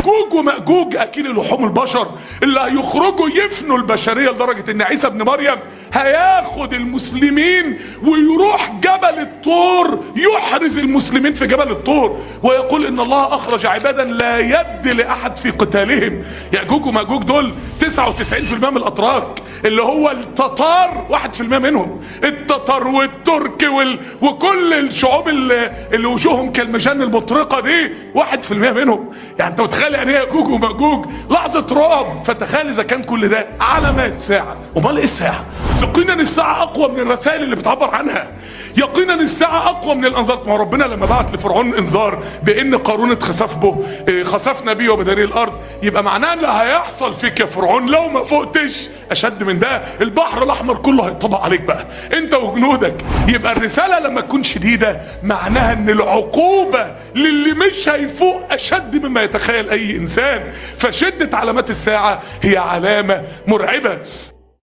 يأجوج ومأجوج اكيل لحوم البشر اللي هيخرجوا يفنوا البشرية لدرجة ان عيسى ابن مريم هياخد المسلمين ويروح جبل الطور يحرز المسلمين في جبل الطور ويقول ان الله اخرج عبادا لا يد لاحد في قتالهم يأجوج ومأجوج دول 99% من الاتراك اللي هو التتار 1% منهم التتار والترك وال... وكل الشعوب اللي, اللي وجوههم كالمجان المطرقة دي 1% منهم يعني انت متخيل يعني ايه يأجوج ومأجوج لحظة رعب فتخيل اذا كان كل ده علامات ساعة امال ايه الساعة يقينا الساعة اقوى من الرسائل اللي بتعبر عنها يقينا الساعة اقوى من الانذار ما ربنا لما بعت لفرعون انذار بان قارون اتخسف به اه خسفنا بيه وبداري الارض يبقى معناه اللي هيحصل فيك يا فرعون لو ما فوقتش اشد من ده البحر الاحمر كله هيطبق عليك بقى انت وجنودك يبقى الرسالة لما تكون شديدة معناها ان العقوبة للي مش هيفوق اشد مما يتخيل اي انسان فشدة علامات الساعة هي علامة مرعبة